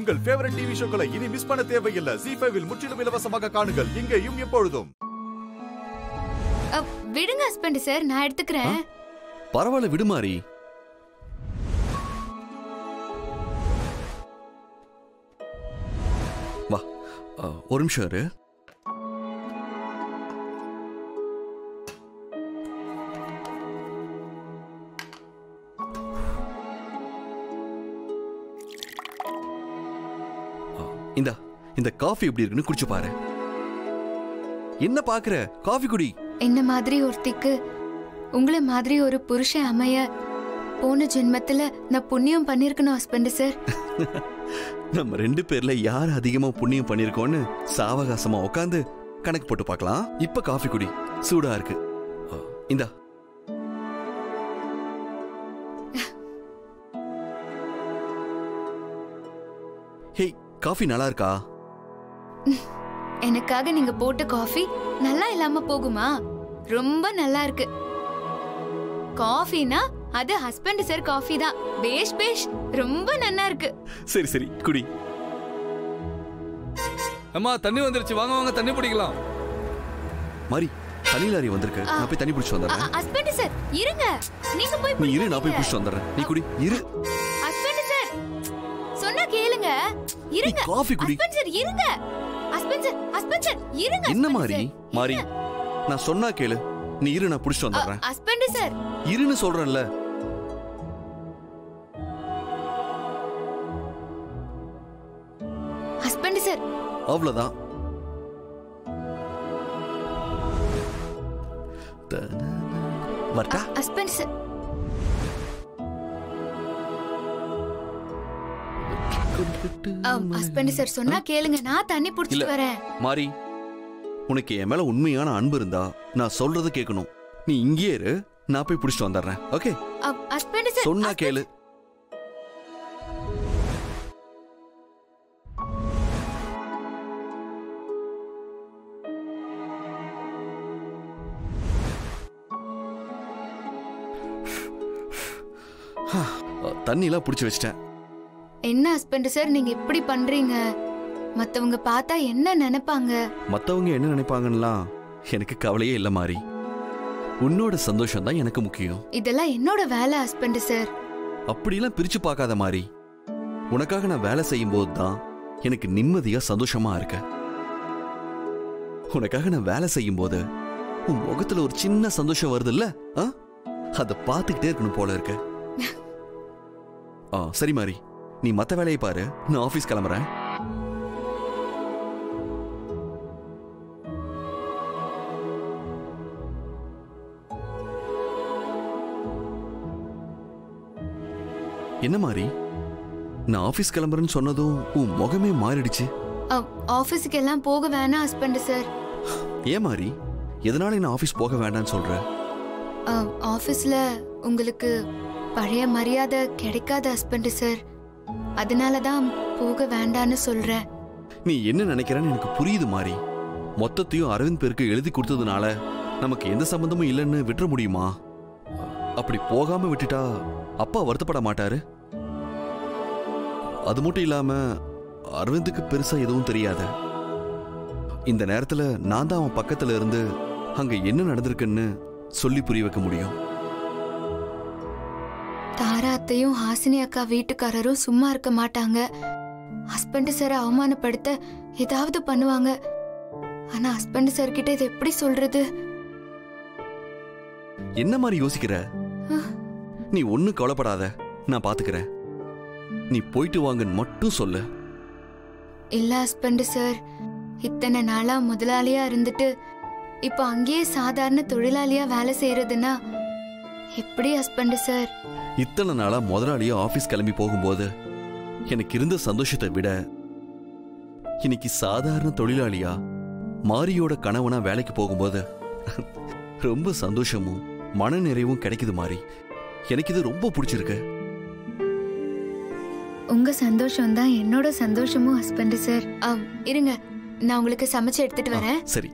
உங்கள் favourite TV ஷோக்களை இனி miss பண்ண தேவையில்லை ஜி ஃபைவில் முற்றிலும் இலவசமாக காணுங்கள் இங்கேயும் எப்பொழுதும் அ, விடுங்க ஹஸ்பண்ட் சார் நான் எடுத்துக்கிறேன் பரவாயில்ல விடுமாரி வா அ, ஒரு நிமிஷம் இரு அ, இந்தா இந்த காஃபி எப்படி இருக்குன்னு குடிச்சு பாரு என்ன பாக்குற காஃபி குடி என்ன மாதிரி ஒருத்திக்கு உங்களை மாதிரி ஒரு புருஷன் அமைய போன ஜென்மத்துல நான் புண்ணியம் பண்ணிருக்கணும் ஹஸ்பண்ட் சார் நம்ம ரெண்டு பேர்ல யார் அதிகமா புண்ணியம் பண்ணிருக்கோம்னு சாவகாசமா உட்காந்து கணக்கு போட்டு பார்க்கலாம் இப்ப காஃபி குடி சூடா இருக்கு ஆ, இந்தா ஹேய் காஃபி நல்லா இருக்கா எனக்காக நீங்க போட்ட காஃபி நல்லா இல்லாம போகுமா ரொம்ப நல்லா இருக்கு காஃபினா அது ஹஸ்பண்ட் சார் காஃபி தான் பேஷ் பேஷ் ரொம்ப நல்லா இருக்கு சரி சரி குடி அம்மா தண்ணி வந்துருச்சு வாங்க வாங்க தண்ணி பிடிக்கலாம் மாரி தண்ணி லாரி வந்திருக்கு நான் போய் தண்ணி பிடிச்சு வந்துடுறேன் ஹஸ்பண்ட் சார் இருங்க நீங்க போய் நீ இரு நான் போய் பிடிச்சு வந்துடுறேன் நீ குடி இரு ஹஸ்பண்ட் சார் சொன்னா கேளுங்க இருங்க காஃபி குடி. ஹஸ்பண்ட் சார் இருங்க ஹஸ்பண்ட் சார் ஹஸ்பண்ட் சார் இருங்க என்ன husband மாரி sir. மாரி நான் சொன்னா கேளு நீ இரு நான் பிடிச்சு வந்துடுறேன் ஹஸ்பண்ட் சார் இருன்னு சொல்றேன்ல ஹஸ்பண்ட் சார் அவ்வளவுதான் தனன. வரட்டா ஹஸ்பண்ட் சார் ஹஸ்பண்ட் சார் சொன்னா கேளுங்க நான் தண்ணி இல்ல புடிச்சிட்டு வரேன் மாரி உனக்கு என் மேல உண்மையான அன்பு இருந்தா நான் சொல்றத கேட்கணும் நீ இங்கேயே இரு நான் போய் பிடிச்சிட்டு வந்துடுறேன் ஓகே ஹஸ்பண்ட் சார் சொன்னா கேளு தண்ணிலாம் பிடிச்சி வச்சிட்டேன் என்ன ஹஸ்பண்ட் சார் நீங்க இப்படி பண்றீங்க மத்தவங்க பார்த்தா என்ன நினைப்பாங்க மத்தவங்க என்ன நினைப்பாங்கன்னெலாம் எனக்கு கவலையே இல்லை மாறி உன்னோட சந்தோஷம் தான் எனக்கு முக்கியம் இதெல்லாம் என்னோட வேலை ஹஸ்பண்ட் சார் அப்படிலாம் பிரிச்சு பார்க்காத மாதிரி உனக்காக நான் வேலை செய்யும் போது தான் எனக்கு நிம்மதியா சந்தோஷமா இருக்க உனக்காக நான் வேலை செய்யும் போது உன் முகத்துல ஒரு சின்ன சந்தோஷம் வருதுல்ல ஆ? அத பார்த்துக்கிட்டே இருக்கணும் போல இருக்க ஆ சரி மாரி நீ மத்த வேலையை பாரு நான் ஆபீஸ் கிளம்புறேன் என்ன மாறி நான் ஆபீஸ் கிளம்புறேன்னு சொன்னதும் உன் முகமே மாறிடுச்சு ஆபீஸுக்கு எல்லாம் போக வேணாம் ஹஸ்பண்ட் சார் ஏன் மாறி எதனால என்ன ஆபீஸ் போக வேண்டாம்னு சொல்ற ஆபீஸ்ல உங்களுக்கு பழைய மரியாதை கிடைக்காத ஹஸ்பண்ட் சார் அதனால தான் போக வேண்டான்னு சொல்றேன் நீ என்ன நினைக்கிறேன்னு எனக்கு புரியுது மாறி மொத்தத்தையும் அரவிந்த் பேருக்கு எழுதி கொடுத்ததுனால நமக்கு எந்த சம்பந்தமும் இல்லைன்னு விட்டுற முடியுமா அப்படி போகாம விட்டுட்டா அப்பா வருத்தப்பட மாட்டாரு அது மட்டும் இல்லாம அரவிந்துக்கு பெருசா எதுவும் தெரியாத இந்த நேரத்துல நான் தான் அவன் பக்கத்துல இருந்து அங்க என்ன நடந்திருக்குன்னு சொல்லி புரிய வைக்க முடியும் தாரா அத்தையும் ஹாசினி அக்கா வீட்டுக்காரரும் சும்மா இருக்க மாட்டாங்க ஹஸ்பண்ட் சாரை அவமானப்படுத்த ஏதாவது பண்ணுவாங்க ஆனா ஹஸ்பண்ட் சார் கிட்ட இதை எப்படி சொல்றது என்ன மாதிரி யோசிக்கிற நீ ஒன்னும் கவலைப்படாத நான் பாத்துக்கிறேன் நீ போயிட்டு வாங்கன்னு மட்டும் சொல்லு இல்ல ஹஸ்பண்ட் சார் இத்தனை நாளா முதலாளியா இருந்துட்டு இப்போ அங்கேயே சாதாரண தொழிலாளியா வேலை செய்யறதுன்னா எப்படி ஹஸ்பண்ட் சார் இத்தனை நாளா முதலாளியா ஆபீஸ் கிளம்பி போகும்போது எனக்கு இருந்த சந்தோஷத்தை விட இன்னைக்கு சாதாரண தொழிலாளியா மாரியோட கணவனா வேலைக்கு போகும்போது ரொம்ப சந்தோஷமும் மன நிறைவும் கிடைக்குது மாறி எனக்கு இது ரொம்ப பிடிச்சிருக்கு உங்க சந்தோஷம் தான் என்னோட சந்தோஷமும் ஹஸ்பண்ட் சார் ஆம், இருங்க நான் உங்களுக்கு சமைச்சு எடுத்துட்டு வரேன் சரி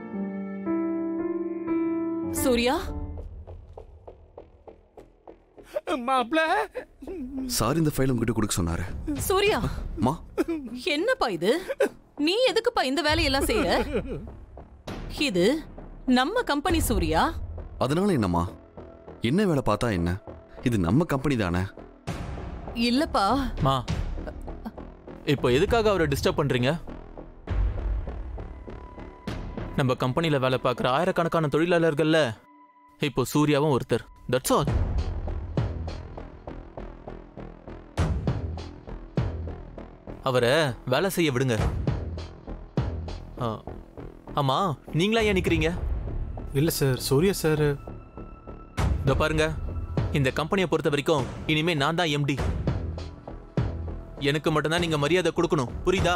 சூர்யா மாப்ள சார் இந்த ஃபைல் உங்ககிட்ட கொடுக்க சொன்னாரு சூர்யா மா என்னப்பா இது நீ எதுக்குப்பா இந்த வேலையெல்லாம் செய்யற இது நம்ம கம்பெனி சூர்யா அதனால என்னம்மா என்ன வேலை பார்த்தா என்ன இது நம்ம கம்பெனி தானே இல்லப்பா மா இப்போ எதுக்காக அவரை டிஸ்டர்ப் பண்றீங்க நம்ம கம்பெனில வேலை பார்க்குற ஆயிரக்கணக்கான தொழிலாளர்கள்ல இப்போ சூர்யாவும் ஒருத்தர் தட்ஸ் ஆல் அவரை வேலை செய்ய விடுங்க ஆ, ஆமா நீங்களா ஏன் நிக்கிறீங்க இல்ல சார் சூர்யா சார் இதோ பாருங்க இந்த கம்பெனியை பொறுத்த வரைக்கும் இனிமே நான் தான் எம்டி எனக்கு மட்டும்தான் நீங்க மரியாதை கொடுக்கணும் புரியுதா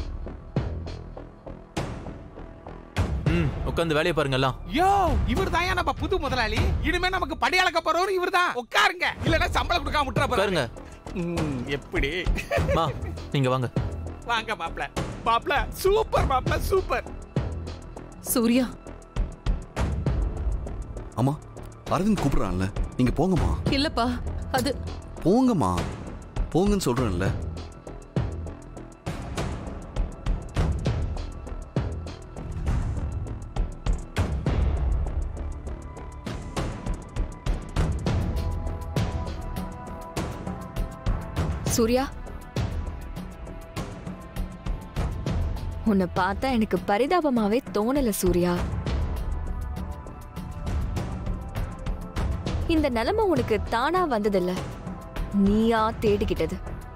ம் உட்காந்து வேலையை பாருங்கலாம் யோ இவர் தான் நம்ம புது முதலாளி இனிமே நமக்கு படி அளக்க போறவர் இவர் தான் உட்காருங்க இல்லனா சம்பளம் கொடுக்காம விட்டுற போறாரு உட்காருங்க ம், எப்படி மா நீங்க வாங்க வாங்க மாப்ள மாப்ள சூப்பர் மாப்ள சூப்பர் சூர்யா அம்மா அரவிந்த் கூப்பிடுறான்ல நீங்க போங்கம்மா இல்லப்பா அது போங்கம்மா போங்கன்னு சொல்றேன்ல சூர்யா உன்னை பார்த்தா எனக்கு பரிதாபமாவே தோணல சூர்யா இந்த நிலைமை உனக்கு தானா வந்ததில்ல நீயா தேடிக்கிட்டது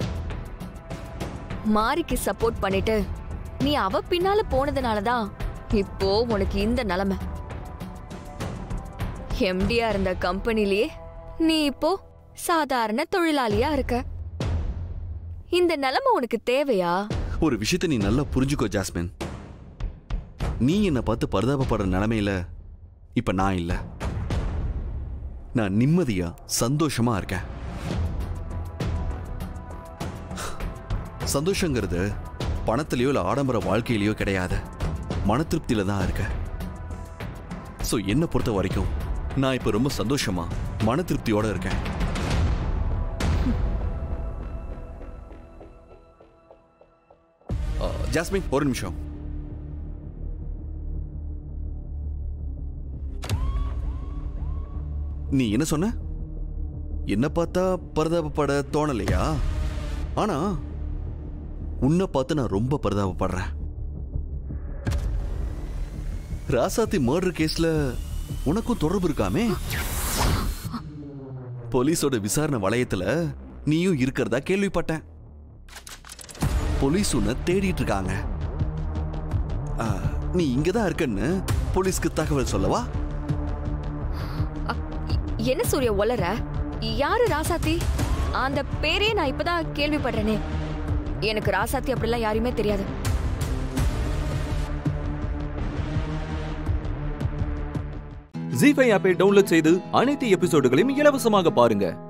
மாரிக்கு சப்போர்ட் பண்ணிட்டு நீ அவ பின்னால போனதுனாலதான் இப்போ உனக்கு இந்த நிலைமை எம்டியா இருந்த கம்பெனிலேயே நீ இப்போ சாதாரண தொழிலாளியா இருக்க இந்த நிலைமை உனக்கு தேவையா ஒரு விஷயத்தை நீ நல்லா புரிஞ்சுக்கோ ஜாஸ்மின் நீ என்னை பார்த்து பரிதாபப்படுற நிலைமையில இப்ப நான் இல்ல நான் நிம்மதியா சந்தோஷமா இருக்கேன் சந்தோஷங்கிறது பணத்திலேயோ இல்ல ஆடம்பர வாழ்க்கையிலயோ கிடையாது மன திருப்தியில தான் இருக்க சோ என்னை பொறுத்த வரைக்கும் நான் இப்ப ரொம்ப சந்தோஷமா மன திருப்தியோட இருக்கேன் ஆ, ஜாஸ்மின் ஒரு நிமிஷம் நீ என்ன சொன்ன என்ன பார்த்தா பரிதாபப்பட தோணலையா ஆனா உன்னை பார்த்து நான் ரொம்ப பரிதாபப்படுறேன் ராசாத்தி மர்டர் கேஸ்ல உனக்கும் தொடர்பு இருக்காமே போலீஸோட விசாரணை வளையத்துல நீயும் இருக்கிறதா கேள்விப்பட்டேன் போலீஸ் உன்னை தேடிட்டு இருக்காங்க ஆ, நீ இங்க தான் இருக்கன்னு போலீஸ்க்கு தகவல் சொல்லவா அ- என்ன சூர்யா ஒலற யாரு ராசாத்தி அந்த பேரே நான் இப்பதான் கேள்விப்படுறேனே எனக்கு ராசாத்தி அப்படிலாம் யாரையுமே தெரியாது ஜி ஃபைவ் ஆப்பை டவுன்லோட் செய்து அனைத்து எபிசோடுகளையும் இலவசமாக பாருங்க